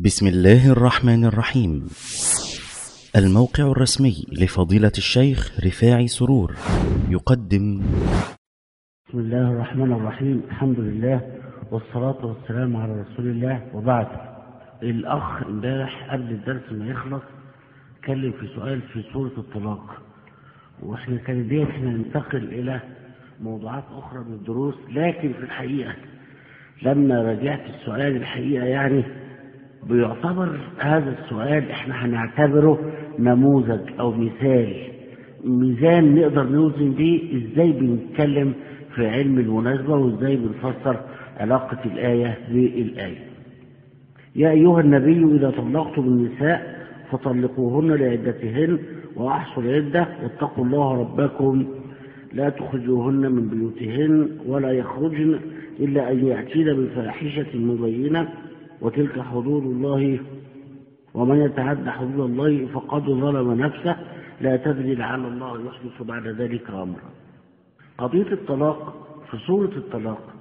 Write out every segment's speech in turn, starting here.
بسم الله الرحمن الرحيم الموقع الرسمي لفضيلة الشيخ رفاعي سرور يقدم بسم الله الرحمن الرحيم الحمد لله والصلاة والسلام على رسول الله وبعد الأخ امبارح قبل الدرس ما يخلص اتكلم في سؤال في سورة الطلاق واحنا كان ديت احنا ننتقل إلى موضوعات أخرى من الدروس لكن في الحقيقة لما راجعت السؤال الحقيقة يعني بيعتبر هذا السؤال احنا هنعتبره نموذج او مثال ميزان نقدر نوزن بيه ازاي بنتكلم في علم المناسبة وازاي بنفسر علاقة الآية بالآية يا أيها النبي إذا طلقتم النساء فطلقوهن لعدتهن وأحصوا العدة واتقوا الله ربكم لا تخرجوهن من بيوتهن ولا يخرجن إلا أن يأتين بفاحشة مبينة وتلك حدود الله ومن يتعدى حدود الله فقد ظلم نفسه لا تدري لعل الله يحدث بعد ذلك امرا قضيه الطلاق في سوره الطلاق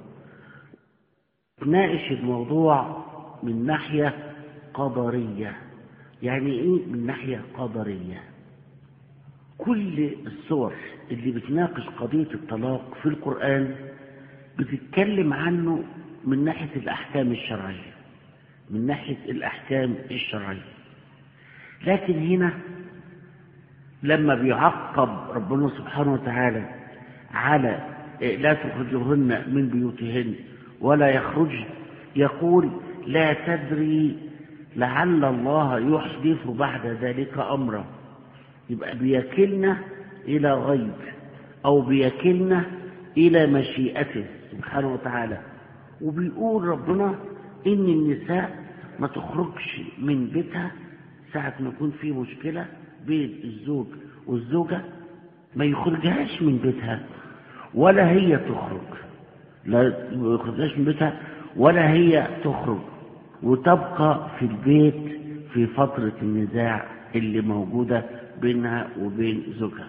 ناقش الموضوع من ناحيه قدريه يعني ايه من ناحيه قدريه كل السور اللي بتناقش قضيه الطلاق في القران بتتكلم عنه من ناحيه الاحكام الشرعيه من ناحية الأحكام الشرعية لكن هنا لما بيعقب ربنا سبحانه وتعالى على لا تخرجهن من بيوتهن ولا يخرج يقول لا تدري لعل الله يحدث بعد ذلك أمرا يبقى بيكلنا إلى غيب أو بيكلنا إلى مشيئته سبحانه وتعالى وبيقول ربنا ان النساء ما تخرجش من بيتها ساعة ما يكون في مشكلة بين الزوج والزوجة ما يخرجهاش من بيتها ولا هي تخرج لا يخرجهاش من بيتها ولا هي تخرج وتبقى في البيت في فترة النزاع اللي موجودة بينها وبين زوجها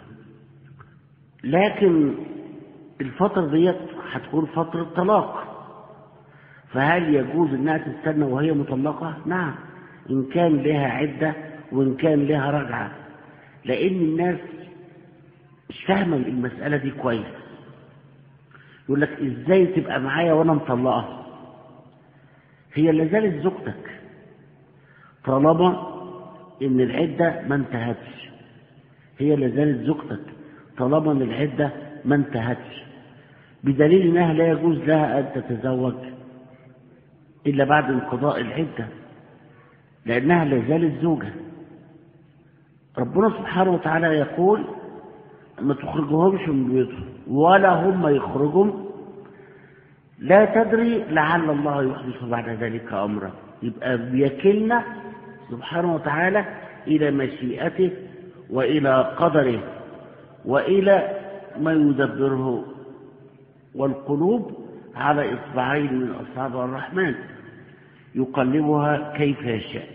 لكن الفترة ديت هتكون فترة طلاق فهل يجوز انها تستنى وهي مطلقة نعم ان كان لها عدة وان كان لها رجعة لان الناس مش فاهمة المسألة دي كويس يقول لك ازاي تبقى معايا وانا مطلقة هي اللي زالت زوجتك طالما ان العدة ما انتهتش هي اللي زالت زوجتك طالما ان العدة ما انتهتش بدليل انها لا يجوز لها ان تتزوج إلا بعد انقضاء العدة لأنها لا زالت زوجة ربنا سبحانه وتعالى يقول ما تخرجهمش من بيوتهم ولا هم يخرجوا لا تدري لعل الله يحدث بعد ذلك أمرا يبقى بيكلنا سبحانه وتعالى إلى مشيئته وإلى قدره وإلى ما يدبره والقلوب على إصبعين من أصابع الرحمن يقلبها كيف يشاء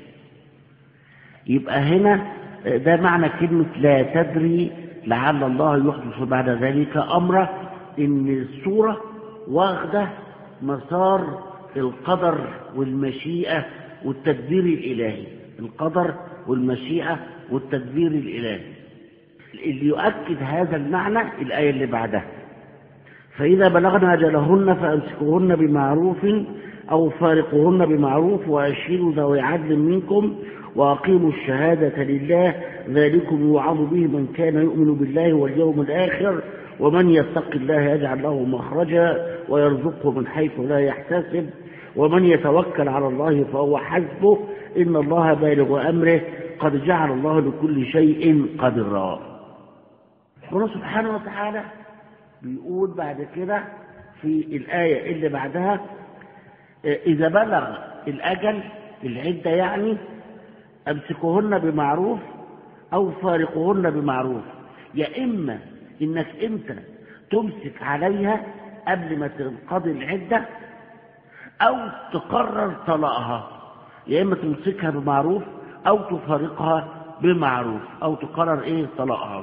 يبقى هنا ده معنى كلمة لا تدري لعل الله يحدث بعد ذلك أمرا إن الصورة واخدة مسار القدر والمشيئة والتدبير الإلهي القدر والمشيئة والتدبير الإلهي اللي يؤكد هذا المعنى الآية اللي بعدها فإذا بلغن أجلهن فأمسكوهن بمعروف أو فارقوهن بمعروف وأشهدوا ذوي عدل منكم وأقيموا الشهادة لله ذلكم يوعظ به من كان يؤمن بالله واليوم الآخر ومن يتق الله يجعل له مخرجا ويرزقه من حيث لا يحتسب ومن يتوكل على الله فهو حسبه إن الله بالغ أمره قد جعل الله لكل شيء قدرا الله سبحانه وتعالى بيقول بعد كده في الآية اللي بعدها إذا بلغ الأجل العدة يعني أمسكوهن بمعروف أو فارقوهن بمعروف يا إما إنك أنت تمسك عليها قبل ما تنقضي العدة أو تقرر طلاقها يا إما تمسكها بمعروف أو تفارقها بمعروف أو تقرر إيه طلاقها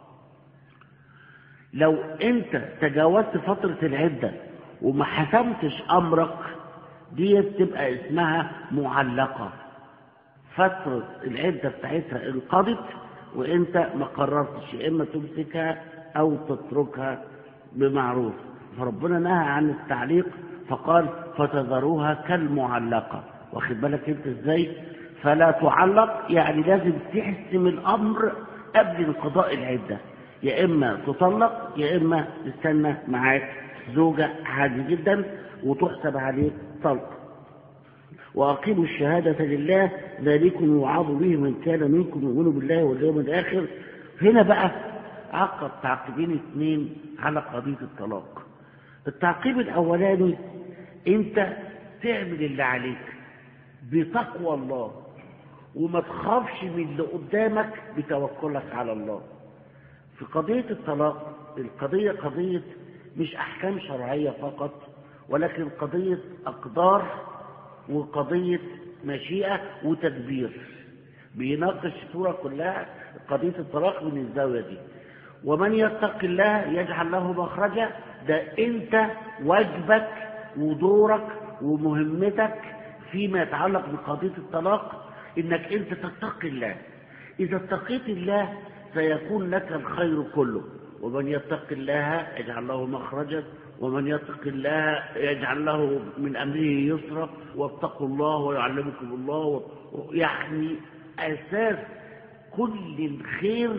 لو انت تجاوزت فترة العدة وما حسمتش امرك دي تبقى اسمها معلقة فترة العدة بتاعتها انقضت وانت ما قررتش يا اما تمسكها او تتركها بمعروف فربنا نهى عن التعليق فقال فتذروها كالمعلقة واخد بالك انت ازاي فلا تعلق يعني لازم تحسم الامر قبل انقضاء العدة يا اما تطلق يا اما تستنى معاك زوجة عادي جدا وتحسب عليك طلق وأقيموا الشهادة لله ذلكم يوعظ به من كان منكم يؤمن بالله واليوم الآخر هنا بقى عقب تعقيبين اثنين على قضية الطلاق التعقيب الأولاني أنت تعمل اللي عليك بتقوى الله وما تخافش من اللي قدامك بتوكلك على الله في قضية الطلاق القضية قضية مش أحكام شرعية فقط ولكن قضية أقدار وقضية مشيئة وتدبير بيناقش الصورة كلها قضية الطلاق من الزاوية دي ومن يتق الله يجعل له مخرجا ده انت واجبك ودورك ومهمتك فيما يتعلق بقضية الطلاق انك انت تتقي الله اذا اتقيت الله سيكون لك الخير كله ومن يتق الله يجعل له مخرجا ومن يتق الله يجعل له من امره يسرا واتقوا الله ويعلمكم الله يعني اساس كل الخير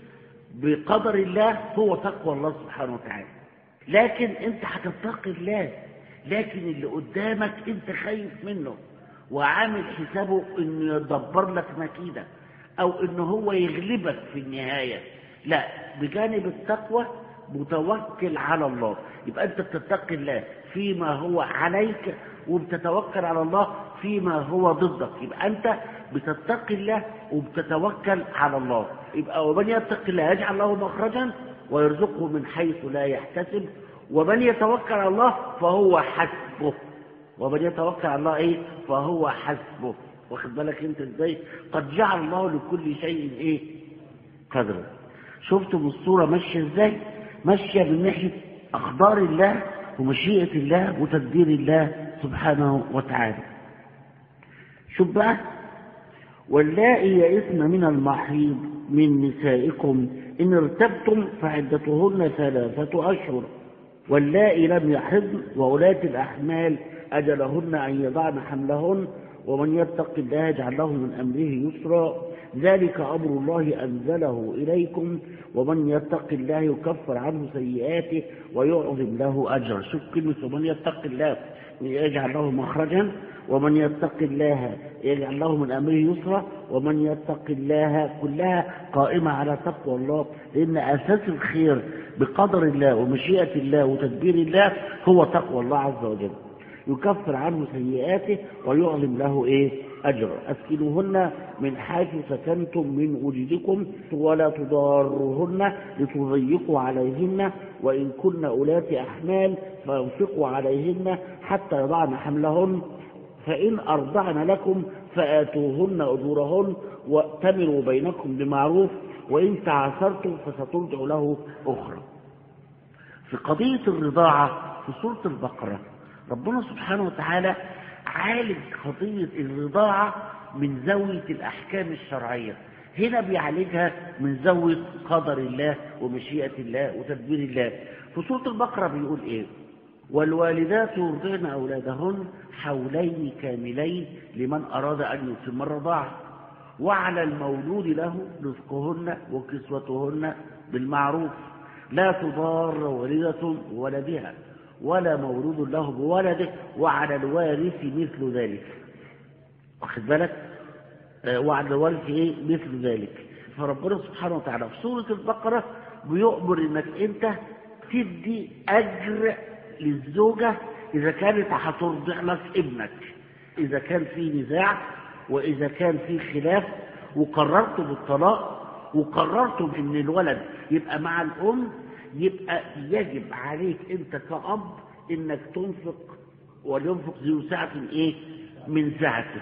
بقدر الله هو تقوى الله سبحانه وتعالى لكن انت هتتقي الله لكن اللي قدامك انت خايف منه وعامل حسابه انه يدبر لك مكيده او انه هو يغلبك في النهايه لا بجانب التقوى متوكل على الله يبقى انت بتتقي الله فيما هو عليك وبتتوكل على الله فيما هو ضدك يبقى انت بتتقي الله وبتتوكل على الله يبقى ومن يتق الله يجعل له مخرجا ويرزقه من حيث لا يحتسب ومن يتوكل على الله فهو حسبه ومن يتوكل على الله ايه فهو حسبه واخد بالك انت ازاي قد جعل الله لكل شيء ايه قدرا شفتم الصورة ماشية ازاي ماشية من ناحية أقدار الله ومشيئة الله وتدبير الله سبحانه وتعالى شوف بقى واللائي يئسن من المحيض من نسائكم إن ارتبتم فعدتهن ثلاثة أشهر واللائي لم يحضن وولاة الأحمال أجلهن أن يضعن حملهن ومن يتق الله يجعل له من أمره يسرا ذلك أمر الله أنزله إليكم ومن يتق الله يكفر عنه سيئاته ويعظم له أجرا شوف كلمة ومن يتق الله يجعل له مخرجا ومن يتق الله يجعل له من أمره يسرا ومن يتق الله كلها قائمة على تقوى الله لأن أساس الخير بقدر الله ومشيئة الله وتدبير الله هو تقوى الله عز وجل يكفر عنه سيئاته ويعلم له ايه اجرا اسكنوهن من حيث سكنتم من وجدكم ولا تضاروهن لتضيقوا عليهن وان كن اولات احمال فانفقوا عليهن حتى يضعن حملهن فان ارضعن لكم فاتوهن اجورهن واتمروا بينكم بمعروف وان تعاثرتم فسترجع له اخرى في قضيه الرضاعه في سوره البقره ربنا سبحانه وتعالى عالج قضية الرضاعة من زاوية الأحكام الشرعية هنا بيعالجها من زاوية قدر الله ومشيئة الله وتدبير الله في سورة البقرة بيقول إيه والوالدات يرضعن أولادهن حولين كاملين لمن أراد أن يتم الرضاعة وعلى المولود له رزقهن وكسوتهن بالمعروف لا تضار والدة ولدها ولا مولود له بولده وعلى الوارث مثل ذلك واخد بالك آه وعلى الوارث ايه مثل ذلك فربنا سبحانه وتعالى في سورة البقرة بيؤمر انك انت تدي اجر للزوجة اذا كانت هترضع لك ابنك اذا كان في نزاع واذا كان في خلاف وقررت بالطلاق وقررتم ان الولد يبقى مع الام يبقى يجب عليك انت كأب انك تنفق ولينفق ذو سعة ايه من سعته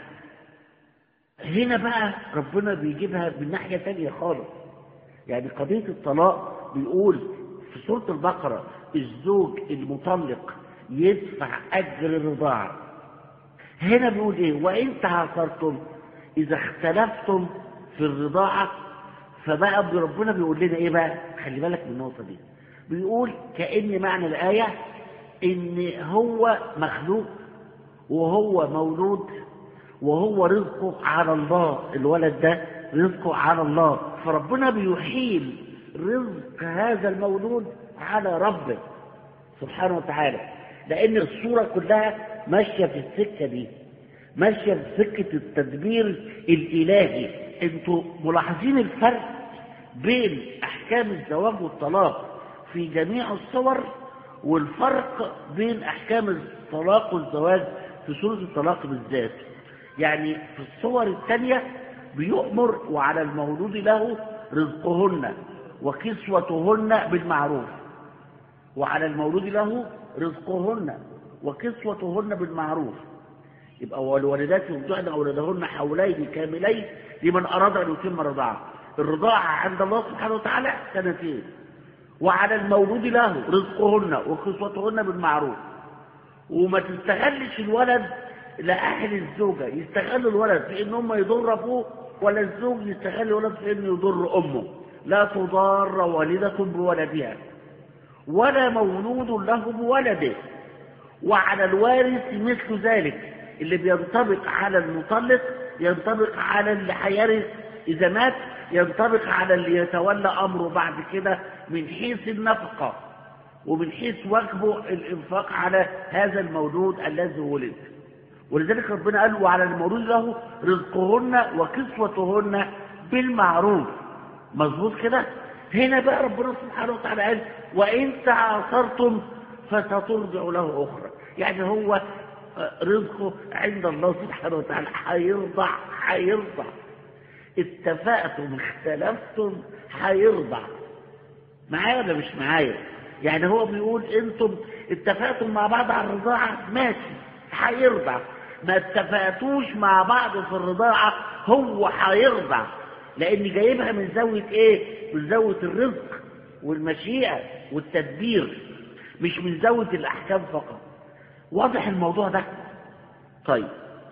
هنا بقى ربنا بيجيبها من ناحية تانية خالص يعني قضية الطلاق بيقول في سورة البقرة الزوج المطلق يدفع أجر الرضاعة هنا بيقول ايه وإن تعاصرتم إذا اختلفتم في الرضاعة فبقى ربنا بيقول لنا إيه بقى خلي بالك من النقطة دي بيقول كأن معنى الآية إن هو مخلوق وهو مولود وهو رزقه على الله الولد ده رزقه على الله فربنا بيحيل رزق هذا المولود على ربه سبحانه وتعالى لأن الصورة كلها ماشية في السكة دي ماشية في سكة التدبير الإلهي انتوا ملاحظين الفرق بين أحكام الزواج والطلاق في جميع الصور والفرق بين أحكام الطلاق والزواج في سورة الطلاق بالذات يعني في الصور الثانية بيؤمر وعلى المولود له رزقهن وكسوتهن بالمعروف وعلى المولود له رزقهن وكسوتهن بالمعروف يبقى والوالدات يرضعن اولادهن حولين كاملين لمن اراد ان يتم الرضاعه الرضاعه عند الله سبحانه وتعالى سنتين وعلى المولود له رزقهن وكسوتهن بالمعروف وما تستغلش الولد لاهل الزوجه يستغل الولد في ان هم يضر ابوه ولا الزوج يستغل الولد في انه يضر امه لا تضار والده بولدها ولا مولود له بولده وعلى الوارث مثل ذلك اللي بينطبق على المطلق ينطبق على اللي هيرث اذا مات ينطبق على اللي يتولى امره بعد كده من حيث النفقه ومن حيث واجبه الانفاق على هذا المولود الذي ولد ولذلك ربنا قال وعلى المولود له رزقهن وكسوتهن بالمعروف مظبوط كده هنا بقى ربنا سبحانه وتعالى قال وان تعاصرتم فسترجع له اخرى يعني هو رزقه عند الله سبحانه وتعالى هيرضع هيرضع اتفقتم اختلفتم هيرضع معايا ولا مش معايا يعني هو بيقول انتم اتفقتم مع بعض على الرضاعه ماشي هيرضع ما اتفقتوش مع بعض في الرضاعه هو هيرضع لان جايبها من زاويه ايه من زاويه الرزق والمشيئه والتدبير مش من زاويه الاحكام فقط واضح الموضوع ده طيب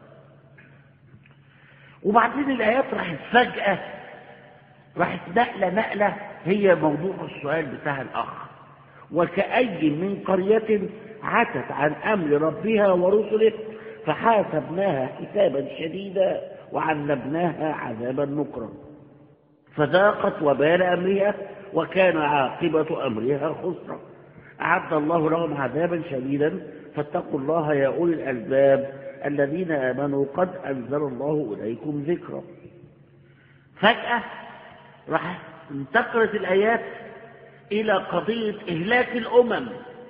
وبعدين الايات راحت فجاه راحت نقله نقله هي موضوع السؤال بتاع الاخ وكأي من قرية عتت عن أمر ربها ورسله فحاسبناها حسابا شديدا وعذبناها عذابا نكرا فذاقت وبال أمرها وكان عاقبة أمرها خسرا أعد الله لهم عذابا شديدا فاتقوا الله يا أولي الألباب الذين آمنوا قد أنزل الله إليكم ذكرا فجأة راح انتقلت الآيات إلى قضية إهلاك الأمم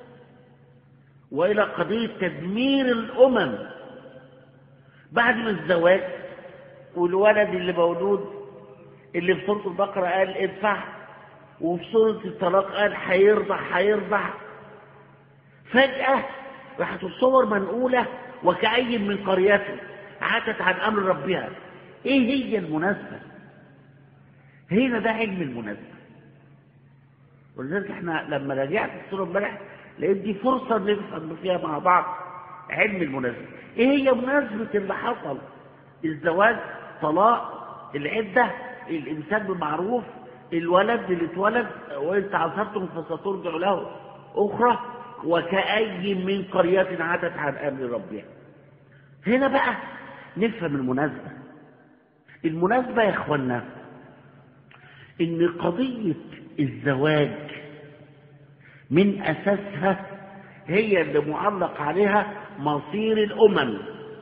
وإلى قضية تدمير الأمم بعد ما الزواج والولد اللي مولود اللي في سورة البقرة قال ادفع وفي سورة الطلاق قال هيرضع هيرضع فجأة راحت الصور منقولة وكأي من قريته عتت عن أمر ربها إيه هي المناسبة؟ هنا ده علم المناسبة ولذلك احنا لما راجعت الصورة امبارح لقيت دي فرصة نفهم فيها مع بعض علم المناسبة ايه هي مناسبة اللي حصل الزواج طلاق العدة الإنسان بالمعروف الولد اللي اتولد وإن تعثرتم فسترجع له أخرى وكأي من قرية عتت عن أمر ربها هنا بقى نفهم المناسبة المناسبة يا إخوانا إن قضية الزواج من أساسها هي اللي معلق عليها مصير الأمم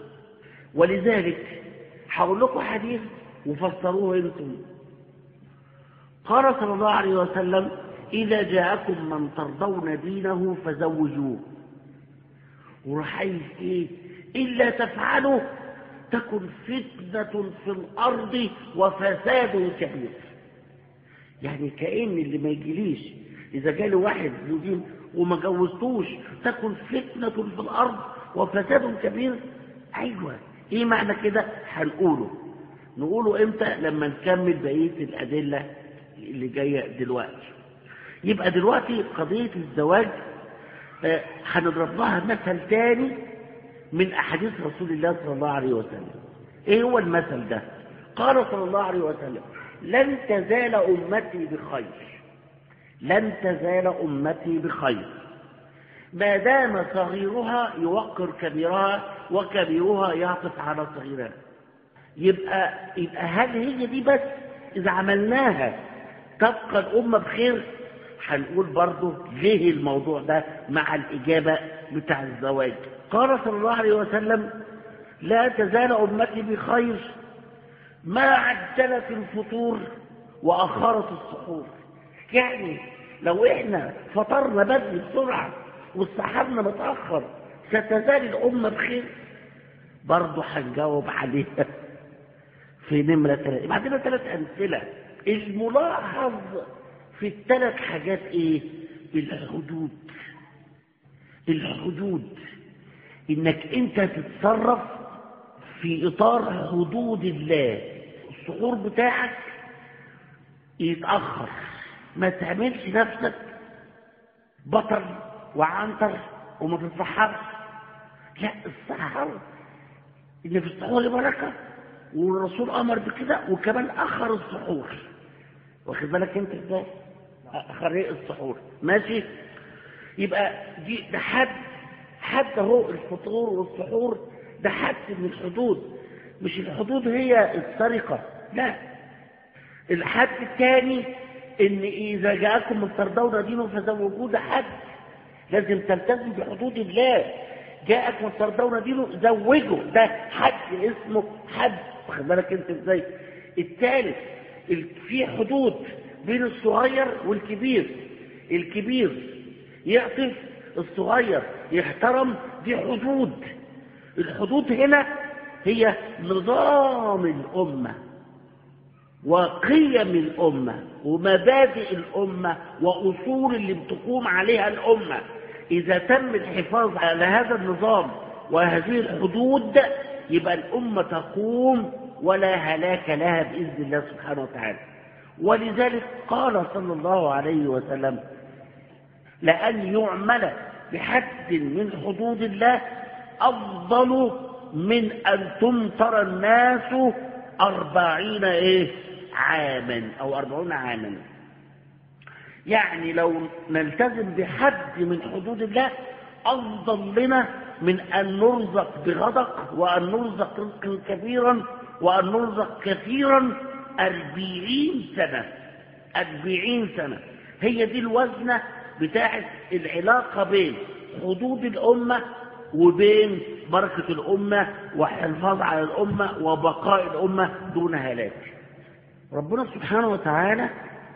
ولذلك هقول لكم حديث وفسروه انتم قال صلى الله عليه وسلم إذا جاءكم من ترضون دينه فزوجوه ورحيل إيه إلا تفعلوا تكن فتنة في الأرض وفساد كبير يعني كأن اللي ما يجيليش إذا جالي واحد ذو دين وما جوزتوش تكن فتنة في الأرض وفساد كبير أيوة إيه معنى كده هنقوله نقوله إمتى لما نكمل بقية الأدلة اللي جاية دلوقتي يبقى دلوقتي قضية الزواج آه، هنضرب لها مثل تاني من أحاديث رسول الله صلى الله عليه وسلم ايه هو المثل ده قال صلى الله عليه وسلم لن تزال امتي بخير لن تزال امتي بخير ما دام صغيرها يوقر كبيرها وكبيرها يعطف على صغيرها يبقى يبقى هل هي دي بس اذا عملناها تبقى الامه بخير هنقول برضه ليه الموضوع ده مع الاجابه بتاع الزواج قال صلى الله عليه وسلم لا تزال امتي بخير ما عجلت الفطور واخرت السحور يعني لو احنا فطرنا بدري بسرعه واستحرنا متاخر ستزال الامه بخير برضه هنجاوب عليها في نمره ثلاثه عندنا ثلاث امثله الملاحظ في الثلاث حاجات ايه الحدود الحدود انك انت تتصرف في اطار حدود الله السحور بتاعك يتاخر ما تعملش نفسك بطل وعنتر وما تتسحرش لا السحر ان في السحور بركه والرسول امر بكده وكمان اخر السحور واخد بالك انت ازاي اخر ايه السحور ماشي يبقى دي ده حد حد اهو الفطور والسحور ده حد من الحدود مش الحدود هي السرقه لا الحد الثاني ان اذا جاءكم من ترضون دينه فزوجوه ده حد لازم تلتزم بحدود الله جاءك من ترضون دينه زوجه ده حد اسمه حد واخد بالك انت ازاي الثالث في حدود بين الصغير والكبير الكبير يعطف الصغير يحترم دي حدود الحدود هنا هي نظام الأمة وقيم الأمة ومبادئ الأمة وأصول اللي بتقوم عليها الأمة إذا تم الحفاظ على هذا النظام وهذه الحدود يبقى الأمة تقوم ولا هلاك لها بإذن الله سبحانه وتعالى ولذلك قال صلى الله عليه وسلم لأن يعمل بحد من حدود الله أفضل من أن تمطر الناس أربعين إيه عاما أو أربعون عاما يعني لو نلتزم بحد من حدود الله أفضل لنا من أن نرزق بغدق وأن نرزق رزقا كبيرا وأن نرزق كثيرا أربعين سنة أربعين سنة هي دي الوزنة بتاعت العلاقة بين حدود الأمة وبين بركة الأمة والحفاظ على الأمة وبقاء الأمة دون هلاك ربنا سبحانه وتعالى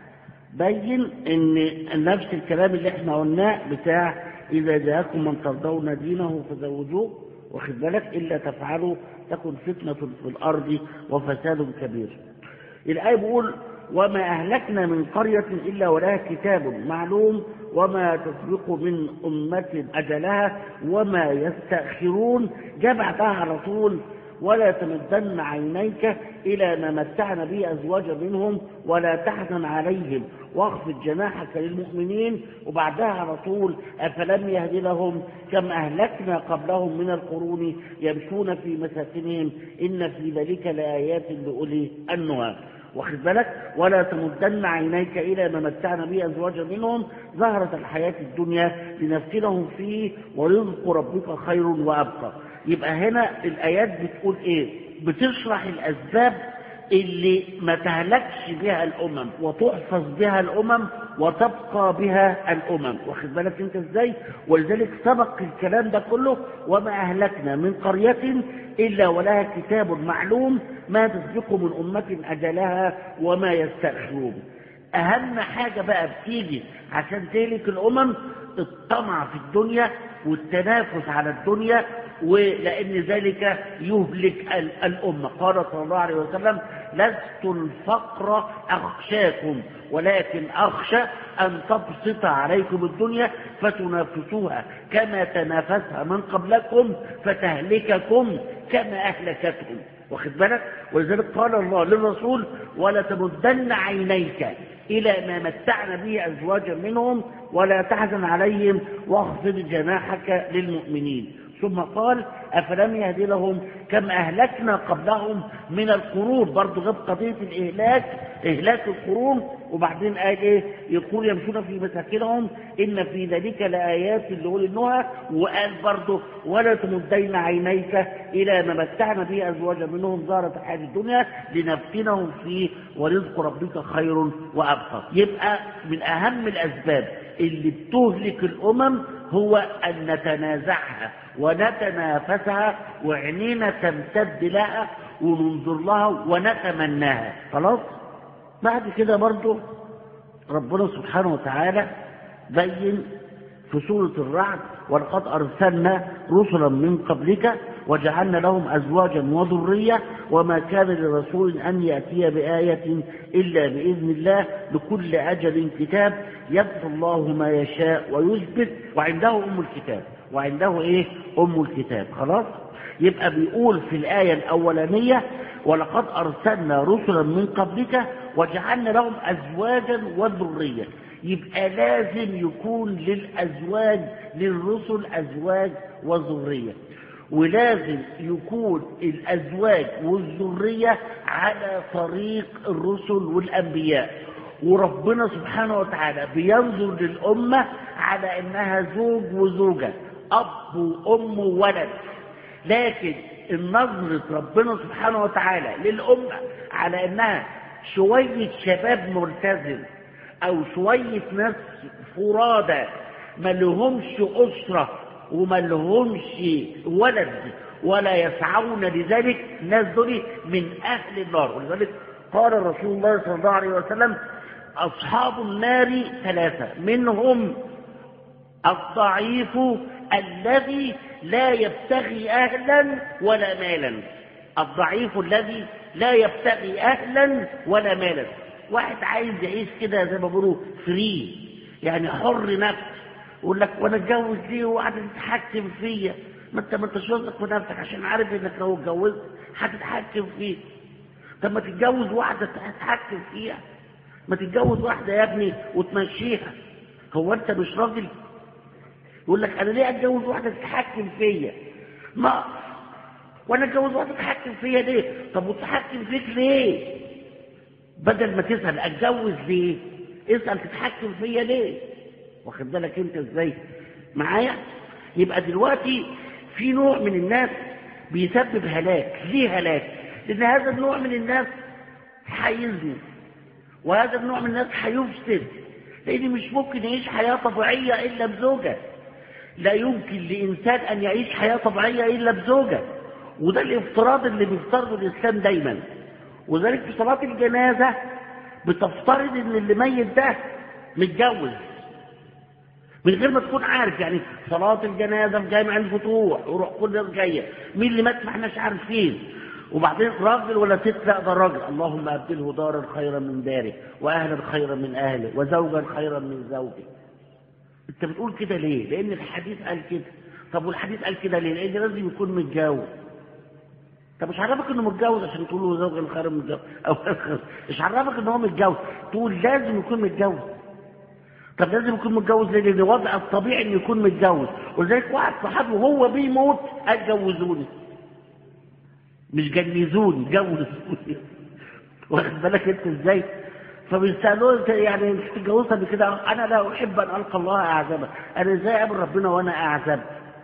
بين ان نفس الكلام اللي احنا قلناه بتاع اذا جاءكم من ترضون دينه فزوجوه واخد بالك الا تفعلوا تكن فتنه في الارض وفساد كبير الايه بيقول وما اهلكنا من قريه الا ولها كتاب معلوم وما تسبق من امه اجلها وما يستاخرون جاء بعدها على طول ولا تمدن عينيك إلى ما متعنا به أزواجا منهم ولا تحزن عليهم واخفض جناحك للمؤمنين وبعدها على طول أفلم يهد لهم كم أهلكنا قبلهم من القرون يمشون في مساكنهم إن في ذلك لآيات لأولي النهى واخد بالك ولا تمدن عينيك الى ما متعنا به ازواجا منهم زهرة الحياة الدنيا لنفتنهم فيه ورزق ربك خير وابقى يبقى هنا الايات بتقول ايه بتشرح الاسباب اللي ما تهلكش بها الامم وتحفظ بها الامم وتبقى بها الامم واخد بالك انت ازاي ولذلك سبق الكلام ده كله وما اهلكنا من قريه الا ولها كتاب معلوم ما تسبق من امه اجلها وما يستاخرون اهم حاجه بقى بتيجي عشان تهلك الامم الطمع في الدنيا والتنافس على الدنيا ولأن ذلك يهلك الأمة قال صلى الله عليه وسلم لست الفقر أخشاكم ولكن أخشى أن تبسط عليكم الدنيا فتنافسوها كما تنافسها من قبلكم فتهلككم كما أهلكتهم واخد بالك ولذلك قال الله للرسول ولا تمدن عينيك إلى ما متعنا به أزواجا منهم ولا تحزن عليهم واخفض جناحك للمؤمنين ثم قال أفلم يهد لهم كم أهلكنا قبلهم من القرون برضو جاب قضية الإهلاك إهلاك القرون وبعدين قال إيه يقول يمشون في مساكنهم إن في ذلك لآيات لأولي النهى وقال برضو ولا تمدين عينيك إلى ما متعنا به أزواجا منهم زهرة الحياة الدنيا لنفتنهم فيه ورزق ربك خير وأبقى يبقى من أهم الأسباب اللي بتهلك الأمم هو أن نتنازعها ونتنافسها وعينينا تمتد لها وننظر لها ونتمناها خلاص بعد كده برضو ربنا سبحانه وتعالى بين في سورة الرعد ولقد أرسلنا رسلا من قبلك وجعلنا لهم أزواجا وذرية وما كان لرسول أن يأتي بآية إلا بإذن الله لكل أجل كتاب يبقى الله ما يشاء ويثبت وعنده أم الكتاب وعنده إيه أم الكتاب خلاص يبقى بيقول في الآية الأولانية ولقد أرسلنا رسلا من قبلك وجعلنا لهم أزواجا وذرية يبقى لازم يكون للأزواج للرسل أزواج وذرية ولازم يكون الأزواج والذرية على طريق الرسل والأنبياء وربنا سبحانه وتعالى بينظر للأمة على أنها زوج وزوجة أب وأم وولد لكن النظرة ربنا سبحانه وتعالى للأمة على أنها شوية شباب ملتزم أو شوية ناس فرادى ما لهمش أسرة وما لهمش ولد ولا يسعون لذلك الناس دول من أهل النار ولذلك قال رسول الله صلى الله عليه وسلم أصحاب النار ثلاثة منهم الضعيف الذي لا يبتغي أهلا ولا مالا الضعيف الذي لا يبتغي أهلا ولا مالا واحد عايز يعيش كده زي ما بيقولوا فري يعني حر نفس يقول لك وانا اتجوز ليه وقاعد تتحكم فيا ما انت ما انتش واثق في نفسك عشان عارف انك لو اتجوزت هتتحكم فيه طب ما تتجوز واحده تتحكم فيها ما تتجوز واحده يا ابني وتمشيها هو انت مش راجل يقول لك انا ليه اتجوز واحده تتحكم فيا ما وانا اتجوز واحده تتحكم فيا ليه طب وتتحكم فيك ليه بدل ما تسال اتجوز ليه اسال تتحكم فيا ليه واخد بالك انت ازاي معايا يبقى دلوقتي في نوع من الناس بيسبب هلاك ليه هلاك لان هذا النوع من الناس هيزني وهذا النوع من الناس هيفسد لان مش ممكن يعيش حياه طبيعيه الا بزوجه لا يمكن لانسان ان يعيش حياه طبيعيه الا بزوجه وده الافتراض اللي بيفترضه الاسلام دايما وذلك في صلاه الجنازه بتفترض ان اللي ميت ده متجوز من غير ما تكون عارف يعني صلاة الجنازة في جامع الفتوح وروح كل الناس جاية مين اللي مات ما احناش عارفين وبعدين راجل ولا ست لا ده راجل اللهم ابدله دارا خيرا من داره واهلا خيرا من اهله وزوجا خيرا من زوجه انت بتقول كده ليه لان الحديث قال كده طب والحديث قال كده ليه لان لازم يكون متجوز طب مش عرفك انه متجوز عشان تقول له زوجا خيرا من زوجه او مش عرفك ان هو متجوز تقول لازم يكون متجوز طب لازم يكون متجوز ليه؟ لان الوضع الطبيعي انه يكون متجوز ولذلك واحد صاحبه وهو بيموت قال جوزوني مش جنزوني جوزوني واخد بالك انت ازاي؟ فبيسالوه انت يعني مش تتجوزها قبل كده انا لا احب ان القى الله اعزبا انا ازاي اقابل ربنا وانا اعزب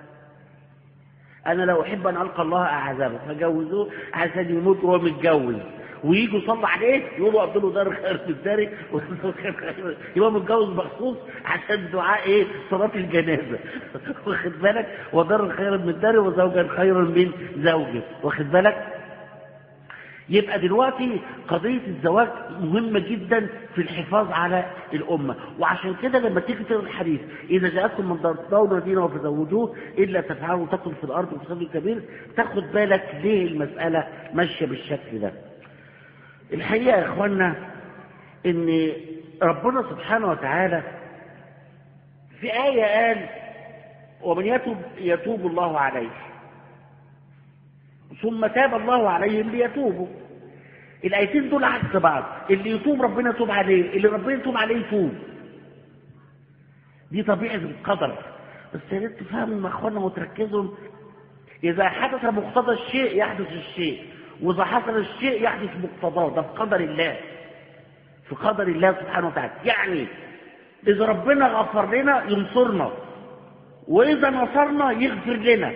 انا لا احب ان القى الله اعزبا فجوزوه عشان يموت وهو متجوز ويجوا يصلوا عليه يقولوا قبل له دار خير في الداري يبقى متجوز مخصوص عشان دعاء ايه صلاه الجنازه واخد بالك ودار خيرا من الدار وزوجا خيرا من زوجه واخد بالك يبقى دلوقتي قضية الزواج مهمة جدا في الحفاظ على الأمة وعشان كده لما تيجي تقرا الحديث إذا جاءتكم من ترضون دينه فزوجوه إلا تفعلوا تكن في الأرض فساد كبير تاخد بالك ليه المسألة ماشية بالشكل ده الحقيقة يا إخوانا إن ربنا سبحانه وتعالى في آية قال ومن يتوب يتوب الله عليه ثم تاب الله عليهم ليتوبوا الايتين دول عكس بعض اللي يتوب ربنا يتوب عليه اللي ربنا يتوب عليه يتوب دي طبيعه القدر بس يا ريت تفهموا يا اخوانا وتركزوا إذا حدث مقتضى الشيء يحدث الشيء وإذا حصل الشيء يحدث مقتضاه ده في قدر الله في قدر الله سبحانه وتعالى يعني إذا ربنا غفر لنا ينصرنا وإذا نصرنا يغفر لنا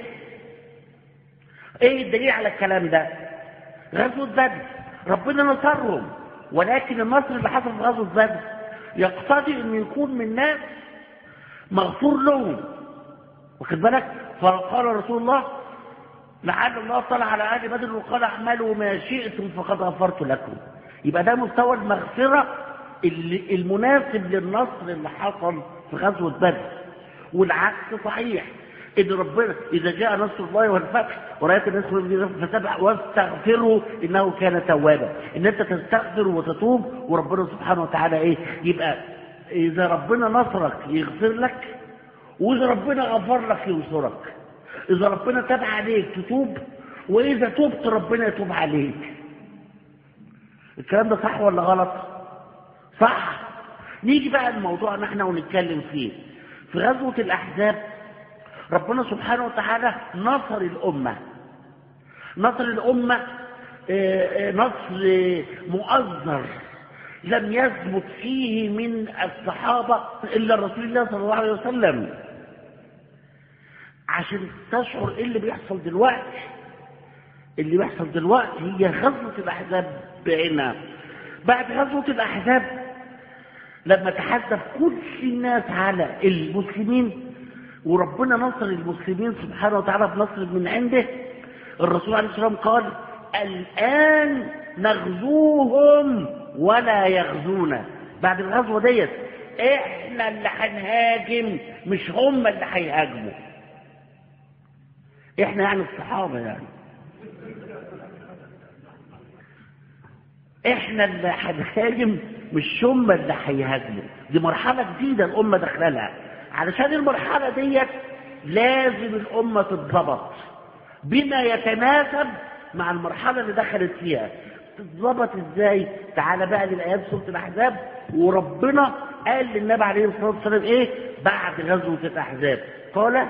إيه الدليل على الكلام ده غزوة بدر ربنا نصرهم ولكن النصر اللي حصل في غزوة بدر يقتضي أن يكون من ناس مغفور لهم واخد بالك فقال رسول الله لعل الله طلع على اهل بدر وقال اعملوا ما شئتم فقد غفرت لكم يبقى ده مستوى المغفره اللي المناسب للنصر اللي حصل في غزوه بدر والعكس صحيح ان ربنا اذا جاء نصر الله والفتح ورايت الناس فسبح واستغفروا انه كان توابا ان انت تستغفر وتتوب وربنا سبحانه وتعالى ايه يبقى اذا ربنا نصرك يغفر لك واذا ربنا غفر لك ينصرك اذا ربنا تاب عليك تتوب واذا تبت ربنا يتوب عليك الكلام ده صح ولا غلط صح نيجي بقى الموضوع ان احنا ونتكلم فيه في غزوة الاحزاب ربنا سبحانه وتعالى نصر الامة نصر الامة نصر مؤذر لم يثبت فيه من الصحابة إلا رسول الله صلى الله عليه وسلم عشان تشعر ايه اللي بيحصل دلوقتي اللي بيحصل دلوقتي هي غزوة الأحزاب بعينها بعد غزوة الأحزاب لما تحدث كل الناس على المسلمين وربنا نصر المسلمين سبحانه وتعالى بنصر من عنده الرسول عليه الصلاة والسلام قال الآن نغزوهم ولا يغزونا بعد الغزوة ديت احنا اللي هنهاجم مش هم اللي هيهاجموا احنا يعني الصحابة يعني احنا اللي هنهاجم مش هم اللي هيهاجموا دي مرحلة جديدة الأمة داخلها علشان المرحلة ديت لازم الأمة تتظبط بما يتناسب مع المرحلة اللي دخلت فيها تتظبط ازاي تعالى بقى للآيات سورة الأحزاب وربنا قال للنبي عليه الصلاة والسلام ايه بعد غزوة الأحزاب قال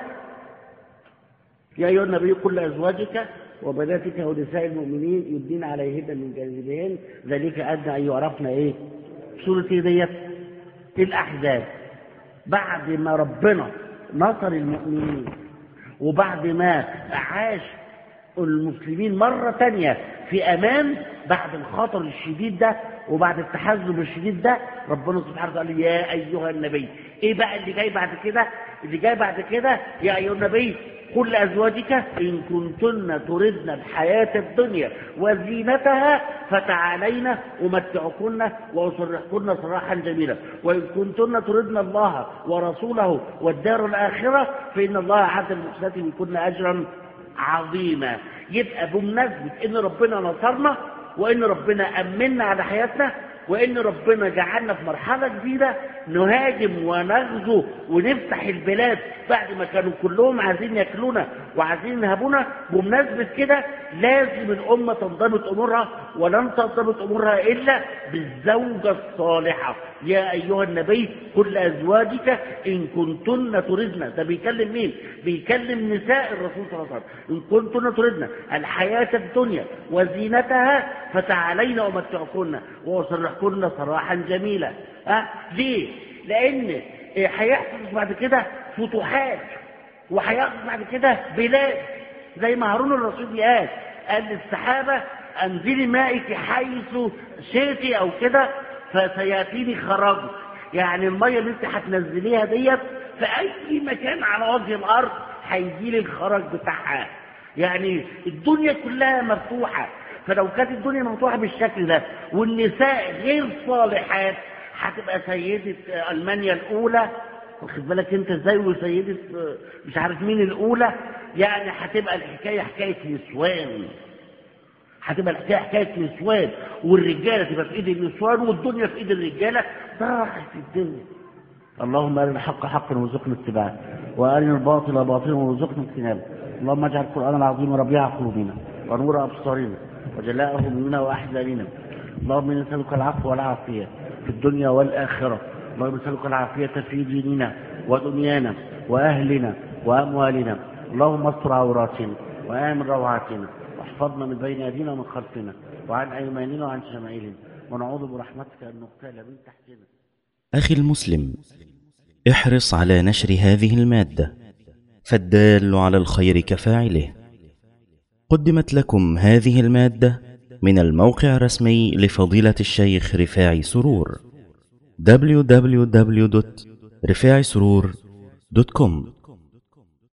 يا أيها النبي قل لأزواجك وبناتك ونساء المؤمنين يدين عليهن من جانبهن ذلك أدنى أن يعرفن إيه سورة إيه ديت الأحزاب بعد ما ربنا نصر المؤمنين وبعد ما عاش المسلمين مرة تانية في أمان بعد الخطر الشديد ده وبعد التحزب الشديد ده ربنا سبحانه وتعالى يا أيها النبي إيه بقى اللي جاي بعد كده اللي جاي بعد كده يا أيها النبي قل لأزواجك إن كنتن تردن الحياة الدنيا وزينتها فتعالين أمتعكن وأسرحكن سراحا جميلا وإن كنتن تردن الله ورسوله والدار الآخرة فإن الله عز المحسنات بكن أجرا عظيما يبقى بمناسبة إن ربنا نصرنا وإن ربنا أمنا على حياتنا وإن ربنا جعلنا في مرحلة جديدة نهاجم ونغزو ونفتح البلاد بعد ما كانوا كلهم عايزين ياكلونا وعايزين ينهبونا بمناسبة كده لازم الأمة تنضبط أمورها ولن تنضبط أمورها إلا بالزوجة الصالحة يا أيها النبي قل لأزواجك إن كنتن تردن ده بيكلم مين؟ بيكلم نساء الرسول صلى الله عليه وسلم إن كنتن تردن الحياة الدنيا وزينتها فتعالين أمتعكن وأسرحكن سراحا جميلا أه؟ ليه؟ لأن هيحصل بعد كده فتوحات وهيحصل بعد كده بلاد زي ما هارون الرشيد قال قال للسحابة أنزلي مائك حيث شئتي أو كده فسيأتيني خراج يعني المية اللي انت هتنزليها ديت في أي مكان على وجه الأرض هيجيلي الخراج بتاعها يعني الدنيا كلها مفتوحة فلو كانت الدنيا مفتوحة بالشكل ده والنساء غير صالحات هتبقى سيدة ألمانيا الأولى واخد بالك انت ازاي وسيدة مش عارف مين الأولى يعني هتبقى الحكاية حكاية نسوان هتبقى الحكاية حكاية نسوان والرجالة تبقى في ايد النسوان والدنيا في ايد الرجالة ضاعت الدنيا اللهم ارنا الحق حقا وارزقنا اتباعه وارنا الباطل باطلا وارزقنا اجتنابه اللهم اجعل القران العظيم ربيع قلوبنا ونور ابصارنا وجلاء همومنا واحزاننا اللهم انا نسالك العفو والعافيه في الدنيا والاخره اللهم نسالك العافيه في ديننا ودنيانا واهلنا واموالنا اللهم استر عوراتنا وآمن روعاتنا واحفظنا من بين أيدينا ومن خلفنا وعن أيماننا وعن شمائلنا ونعوذ برحمتك أن نغتال من تحتنا أخي المسلم احرص على نشر هذه المادة فالدال على الخير كفاعله قدمت لكم هذه المادة من الموقع الرسمي لفضيلة الشيخ رفاعي سرور www.رفاعي سرور دوت كوم